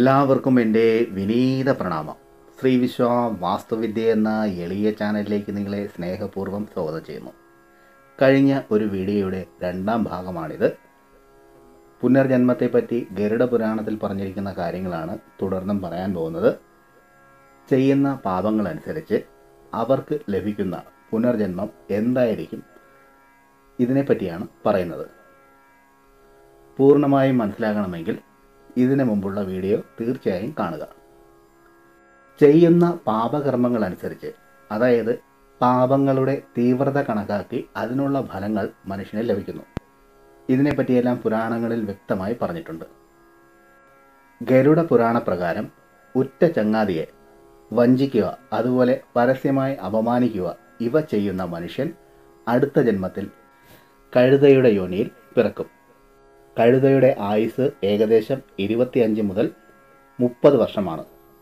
എല്ലാവർക്കും എൻ്റെ വിനീത പ്രണാമം ശ്രീ വിശ്വ വാസ്തുവിദ്യ എന്ന എളിയ ചാനലിലേക്ക് നിങ്ങളെ സ്നേഹപൂർവ്വം സ്വാഗതം ചെയ്യുന്നു കഴിഞ്ഞ ഒരു വീഡിയോയുടെ രണ്ടാം ഭാഗമാണിത് പുനർജന്മത്തെപ്പറ്റി ഗരുഡ പുരാണത്തിൽ പറഞ്ഞിരിക്കുന്ന കാര്യങ്ങളാണ് തുടർന്നും പറയാൻ പോകുന്നത് ചെയ്യുന്ന പാപങ്ങളനുസരിച്ച് അവർക്ക് ലഭിക്കുന്ന പുനർജന്മം എന്തായിരിക്കും ഇതിനെപ്പറ്റിയാണ് പറയുന്നത് പൂർണ്ണമായും മനസ്സിലാകണമെങ്കിൽ ഇതിനു മുമ്പുള്ള വീഡിയോ തീർച്ചയായും കാണുക ചെയ്യുന്ന പാപകർമ്മങ്ങൾ അനുസരിച്ച് അതായത് പാപങ്ങളുടെ തീവ്രത കണക്കാക്കി അതിനുള്ള ഫലങ്ങൾ മനുഷ്യന് ലഭിക്കുന്നു ഇതിനെപ്പറ്റിയെല്ലാം പുരാണങ്ങളിൽ വ്യക്തമായി പറഞ്ഞിട്ടുണ്ട് ഗരുഡ പുരാണ പ്രകാരം ഉറ്റ ചങ്ങാതിയെ വഞ്ചിക്കുക അതുപോലെ പരസ്യമായി അപമാനിക്കുക ഇവ ചെയ്യുന്ന മനുഷ്യൻ അടുത്ത ജന്മത്തിൽ കഴുതയുടെ യോനിയിൽ പിറക്കും കഴുതയുടെ ആയുസ് ഏകദേശം ഇരുപത്തിയഞ്ച് മുതൽ മുപ്പത് വർഷമാണ്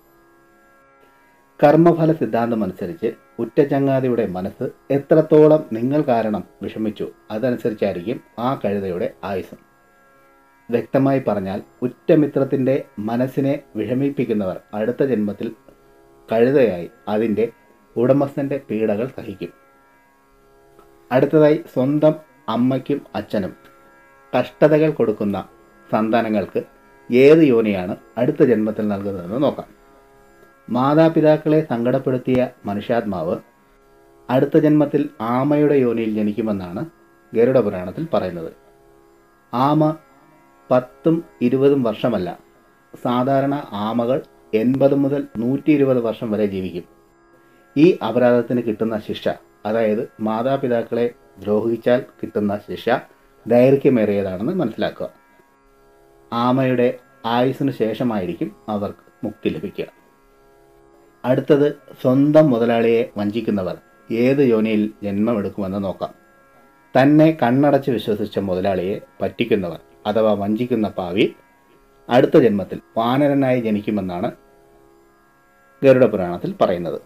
കർമ്മഫല സിദ്ധാന്തം അനുസരിച്ച് ഉറ്റചങ്ങാതിയുടെ മനസ്സ് എത്രത്തോളം നിങ്ങൾ കാരണം വിഷമിച്ചു അതനുസരിച്ചായിരിക്കും ആ കഴുതയുടെ ആയുസ് വ്യക്തമായി പറഞ്ഞാൽ ഉറ്റമിത്രത്തിൻ്റെ മനസ്സിനെ വിഷമിപ്പിക്കുന്നവർ അടുത്ത ജന്മത്തിൽ കഴുതയായി അതിൻ്റെ ഉടമസ്ഥൻ്റെ പീഡകൾ സഹിക്കും അടുത്തതായി സ്വന്തം അമ്മയ്ക്കും അച്ഛനും കഷ്ടതകൾ കൊടുക്കുന്ന സന്താനങ്ങൾക്ക് ഏത് യോനിയാണ് അടുത്ത ജന്മത്തിൽ നൽകുന്നതെന്ന് നോക്കാം മാതാപിതാക്കളെ സങ്കടപ്പെടുത്തിയ മനുഷ്യാത്മാവ് അടുത്ത ജന്മത്തിൽ ആമയുടെ യോനിയിൽ ജനിക്കുമെന്നാണ് ഗരുഡ പുരാണത്തിൽ പറയുന്നത് ആമ പത്തും ഇരുപതും വർഷമല്ല സാധാരണ ആമകൾ എൺപത് മുതൽ നൂറ്റി ഇരുപത് വർഷം വരെ ജീവിക്കും ഈ അപരാധത്തിന് കിട്ടുന്ന ശിക്ഷ അതായത് മാതാപിതാക്കളെ ദ്രോഹിച്ചാൽ കിട്ടുന്ന ശിക്ഷ ദൈർഘ്യമേറിയതാണെന്ന് മനസ്സിലാക്കുക ആമയുടെ ആയുസ്സിന് ശേഷമായിരിക്കും അവർക്ക് മുക്തി ലഭിക്കുക അടുത്തത് സ്വന്തം മുതലാളിയെ വഞ്ചിക്കുന്നവർ ഏത് യോനിയിൽ ജന്മമെടുക്കുമെന്ന് നോക്കാം തന്നെ കണ്ണടച്ച് വിശ്വസിച്ച മുതലാളിയെ പറ്റിക്കുന്നവർ അഥവാ വഞ്ചിക്കുന്ന പാവി അടുത്ത ജന്മത്തിൽ വാനരനായി ജനിക്കുമെന്നാണ് ഗരുഡ പുരാണത്തിൽ പറയുന്നത്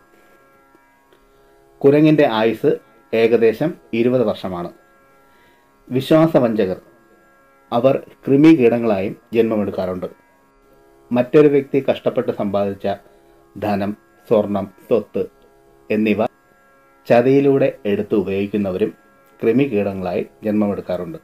കുരങ്ങിൻ്റെ ആയുസ് ഏകദേശം ഇരുപത് വർഷമാണ് വിശ്വാസവഞ്ചകർ അവർ കൃമികീടങ്ങളായും ജന്മമെടുക്കാറുണ്ട് മറ്റൊരു വ്യക്തി കഷ്ടപ്പെട്ട് സമ്പാദിച്ച ധനം സ്വർണം സ്വത്ത് എന്നിവ ചതിയിലൂടെ എടുത്ത് ഉപയോഗിക്കുന്നവരും കൃമികീടങ്ങളായി ജന്മമെടുക്കാറുണ്ട്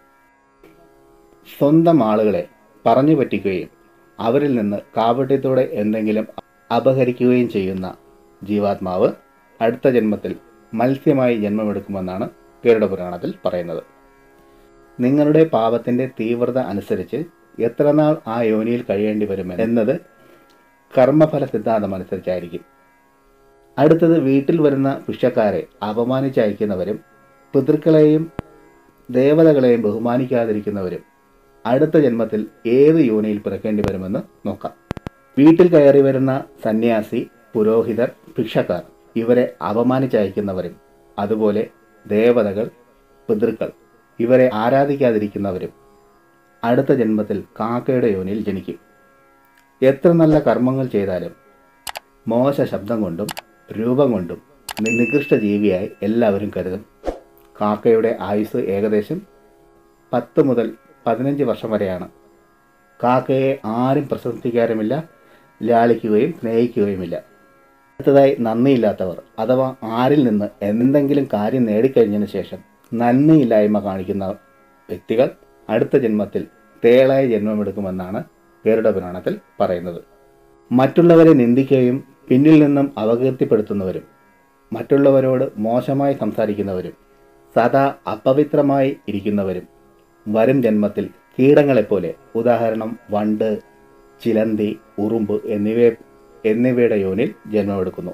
സ്വന്തം ആളുകളെ പറഞ്ഞു പറ്റിക്കുകയും അവരിൽ നിന്ന് കാപട്യത്തോടെ എന്തെങ്കിലും അപഹരിക്കുകയും ചെയ്യുന്ന ജീവാത്മാവ് അടുത്ത ജന്മത്തിൽ മത്സ്യമായി ജന്മമെടുക്കുമെന്നാണ് ഗരുഡ പുരാണത്തിൽ പറയുന്നത് നിങ്ങളുടെ പാപത്തിൻ്റെ തീവ്രത അനുസരിച്ച് എത്ര നാൾ ആ യോനിയിൽ കഴിയേണ്ടി വരും എന്നത് കർമ്മഫല സിദ്ധാന്തം അനുസരിച്ചായിരിക്കും അടുത്തത് വീട്ടിൽ വരുന്ന ഭിക്ഷക്കാരെ അപമാനിച്ചയക്കുന്നവരും പിതൃക്കളെയും ദേവതകളെയും ബഹുമാനിക്കാതിരിക്കുന്നവരും അടുത്ത ജന്മത്തിൽ ഏത് യോനിയിൽ പിറക്കേണ്ടി വരുമെന്ന് നോക്കാം വീട്ടിൽ കയറി വരുന്ന സന്യാസി പുരോഹിതർ ഭിക്ഷക്കാർ ഇവരെ അപമാനിച്ചയക്കുന്നവരും അതുപോലെ ദേവതകൾ പിതൃക്കൾ ഇവരെ ആരാധിക്കാതിരിക്കുന്നവരും അടുത്ത ജന്മത്തിൽ കാക്കയുടെ യോനിയിൽ ജനിക്കും എത്ര നല്ല കർമ്മങ്ങൾ ചെയ്താലും മോശ ശബ്ദം കൊണ്ടും രൂപം കൊണ്ടും നികൃഷ്ട ജീവിയായി എല്ലാവരും കരുതും കാക്കയുടെ ആയുസ് ഏകദേശം പത്ത് മുതൽ പതിനഞ്ച് വർഷം വരെയാണ് കാക്കയെ ആരും പ്രശംസിക്കാറുമില്ല ലാളിക്കുകയും സ്നേഹിക്കുകയുമില്ല അടുത്തതായി നന്ദിയില്ലാത്തവർ അഥവാ ആരിൽ നിന്ന് എന്തെങ്കിലും കാര്യം നേടിക്കഴിഞ്ഞതിന് ശേഷം നന്ദിയില്ലായ്മ കാണിക്കുന്ന വ്യക്തികൾ അടുത്ത ജന്മത്തിൽ തേളായി ജന്മമെടുക്കുമെന്നാണ് ഗരുഡ പുരാണത്തിൽ പറയുന്നത് മറ്റുള്ളവരെ നിന്ദിക്കുകയും പിന്നിൽ നിന്നും അപകീർത്തിപ്പെടുത്തുന്നവരും മറ്റുള്ളവരോട് മോശമായി സംസാരിക്കുന്നവരും സദാ അപവിത്രമായി ഇരിക്കുന്നവരും വരും ജന്മത്തിൽ കീടങ്ങളെപ്പോലെ ഉദാഹരണം വണ്ട് ചിലന്തി ഉറുമ്പ് എന്നിവയെ എന്നിവയുടെ യോനിൽ ജന്മമെടുക്കുന്നു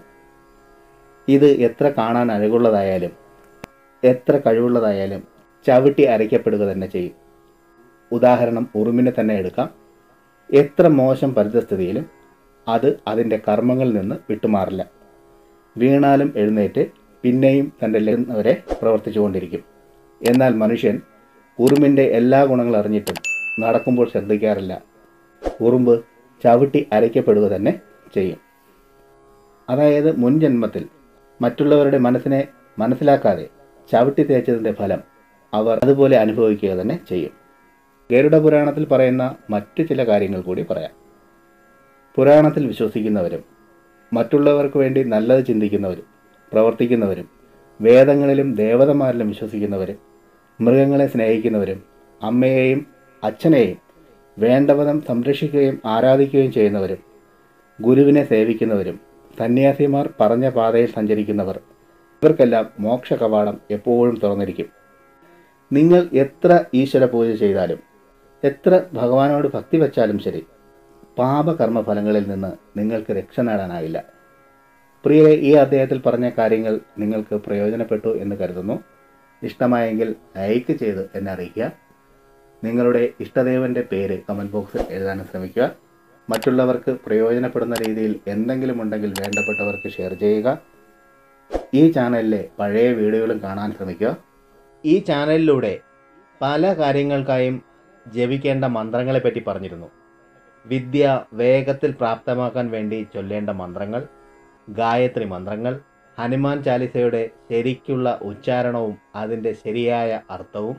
ഇത് എത്ര കാണാൻ അഴകുള്ളതായാലും എത്ര കഴിവുള്ളതായാലും ചവിട്ടി അരയ്ക്കപ്പെടുക തന്നെ ചെയ്യും ഉദാഹരണം ഉറുമ്പിനെ തന്നെ എടുക്കാം എത്ര മോശം പരിതസ്ഥിതിയിലും അത് അതിൻ്റെ കർമ്മങ്ങളിൽ നിന്ന് വിട്ടുമാറില്ല വീണാലും എഴുന്നേറ്റ് പിന്നെയും തൻ്റെ ലരുന്നവരെ പ്രവർത്തിച്ചുകൊണ്ടിരിക്കും എന്നാൽ മനുഷ്യൻ ഉറുമ്പിൻ്റെ എല്ലാ ഗുണങ്ങൾ അറിഞ്ഞിട്ടും നടക്കുമ്പോൾ ശ്രദ്ധിക്കാറില്ല ഉറുമ്പ് ചവിട്ടി അരയ്ക്കപ്പെടുക തന്നെ ചെയ്യും അതായത് മുൻ ജന്മത്തിൽ മറ്റുള്ളവരുടെ മനസ്സിനെ മനസ്സിലാക്കാതെ ചവിട്ടി തേച്ചതിൻ്റെ ഫലം അവർ അതുപോലെ അനുഭവിക്കുക തന്നെ ചെയ്യും ഗരുഡ പുരാണത്തിൽ പറയുന്ന മറ്റു ചില കാര്യങ്ങൾ കൂടി പറയാം പുരാണത്തിൽ വിശ്വസിക്കുന്നവരും മറ്റുള്ളവർക്ക് വേണ്ടി നല്ലത് ചിന്തിക്കുന്നവരും പ്രവർത്തിക്കുന്നവരും വേദങ്ങളിലും ദേവതമാരിലും വിശ്വസിക്കുന്നവരും മൃഗങ്ങളെ സ്നേഹിക്കുന്നവരും അമ്മയെയും അച്ഛനെയും വേണ്ടവിധം സംരക്ഷിക്കുകയും ആരാധിക്കുകയും ചെയ്യുന്നവരും ഗുരുവിനെ സേവിക്കുന്നവരും സന്യാസിമാർ പറഞ്ഞ പാതയിൽ സഞ്ചരിക്കുന്നവർ ഇവർക്കെല്ലാം മോക്ഷ കവാടം എപ്പോഴും തുറന്നിരിക്കും നിങ്ങൾ എത്ര ഈശ്വര പൂജ ചെയ്താലും എത്ര ഭഗവാനോട് ഭക്തി വച്ചാലും ശരി പാപകർമ്മ ഫലങ്ങളിൽ നിന്ന് നിങ്ങൾക്ക് രക്ഷ നേടാനാവില്ല പ്രിയരെ ഈ അദ്ദേഹത്തിൽ പറഞ്ഞ കാര്യങ്ങൾ നിങ്ങൾക്ക് പ്രയോജനപ്പെട്ടു എന്ന് കരുതുന്നു ഇഷ്ടമായെങ്കിൽ ലൈക്ക് ചെയ്ത് എന്നെ അറിയിക്കുക നിങ്ങളുടെ ഇഷ്ടദേവൻ്റെ പേര് കമൻറ്റ് ബോക്സിൽ എഴുതാൻ ശ്രമിക്കുക മറ്റുള്ളവർക്ക് പ്രയോജനപ്പെടുന്ന രീതിയിൽ എന്തെങ്കിലും ഉണ്ടെങ്കിൽ വേണ്ടപ്പെട്ടവർക്ക് ഷെയർ ചെയ്യുക ഈ ചാനലിലെ പഴയ വീഡിയോകളും കാണാൻ ശ്രമിക്കുക ഈ ചാനലിലൂടെ പല കാര്യങ്ങൾക്കായും ജപിക്കേണ്ട മന്ത്രങ്ങളെപ്പറ്റി പറഞ്ഞിരുന്നു വിദ്യ വേഗത്തിൽ പ്രാപ്തമാക്കാൻ വേണ്ടി ചൊല്ലേണ്ട മന്ത്രങ്ങൾ ഗായത്രി മന്ത്രങ്ങൾ ഹനുമാൻ ചാലിസയുടെ ശരിക്കുള്ള ഉച്ചാരണവും അതിൻ്റെ ശരിയായ അർത്ഥവും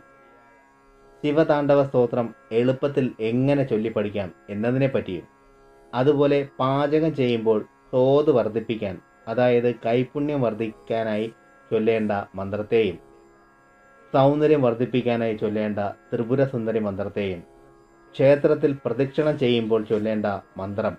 ശിവതാണ്ഡവ സ്തോത്രം എളുപ്പത്തിൽ എങ്ങനെ ചൊല്ലിപ്പഠിക്കാം എന്നതിനെപ്പറ്റിയും അതുപോലെ പാചകം ചെയ്യുമ്പോൾ തോത് വർദ്ധിപ്പിക്കാൻ അതായത് കൈപുണ്യം വർദ്ധിക്കാനായി ചൊല്ലേണ്ട മന്ത്രത്തെയും സൗന്ദര്യം വർദ്ധിപ്പിക്കാനായി ചൊല്ലേണ്ട ത്രിപുര സുന്ദരി മന്ത്രത്തെയും ക്ഷേത്രത്തിൽ പ്രദക്ഷിണം ചെയ്യുമ്പോൾ ചൊല്ലേണ്ട മന്ത്രം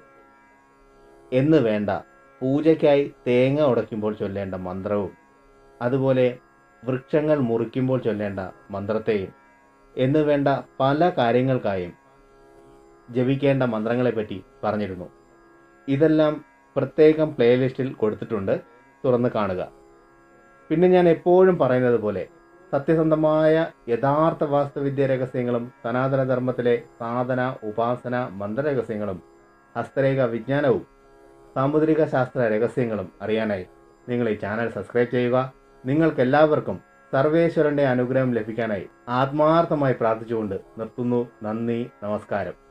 എന്ന് വേണ്ട പൂജയ്ക്കായി തേങ്ങ ഉടയ്ക്കുമ്പോൾ ചൊല്ലേണ്ട മന്ത്രവും അതുപോലെ വൃക്ഷങ്ങൾ മുറിക്കുമ്പോൾ ചൊല്ലേണ്ട മന്ത്രത്തെയും എന്ന് വേണ്ട പല കാര്യങ്ങൾക്കായും ജപിക്കേണ്ട മന്ത്രങ്ങളെപ്പറ്റി പറഞ്ഞിരുന്നു ഇതെല്ലാം പ്രത്യേകം പ്ലേലിസ്റ്റിൽ കൊടുത്തിട്ടുണ്ട് തുറന്ന് കാണുക പിന്നെ ഞാൻ എപ്പോഴും പറയുന്നത് പോലെ സത്യസന്ധമായ യഥാർത്ഥ വാസ്തുവിദ്യ രഹസ്യങ്ങളും സനാതന ധർമ്മത്തിലെ സാധന ഉപാസന മന്ത്രരഹസ്യങ്ങളും ഹസ്തരേഖ വിജ്ഞാനവും സാമുദ്രിക ശാസ്ത്ര രഹസ്യങ്ങളും അറിയാനായി നിങ്ങൾ ഈ ചാനൽ സബ്സ്ക്രൈബ് ചെയ്യുക നിങ്ങൾക്കെല്ലാവർക്കും സർവേശ്വരന്റെ അനുഗ്രഹം ലഭിക്കാനായി ആത്മാർത്ഥമായി പ്രാർത്ഥിച്ചുകൊണ്ട് നിർത്തുന്നു നന്ദി നമസ്കാരം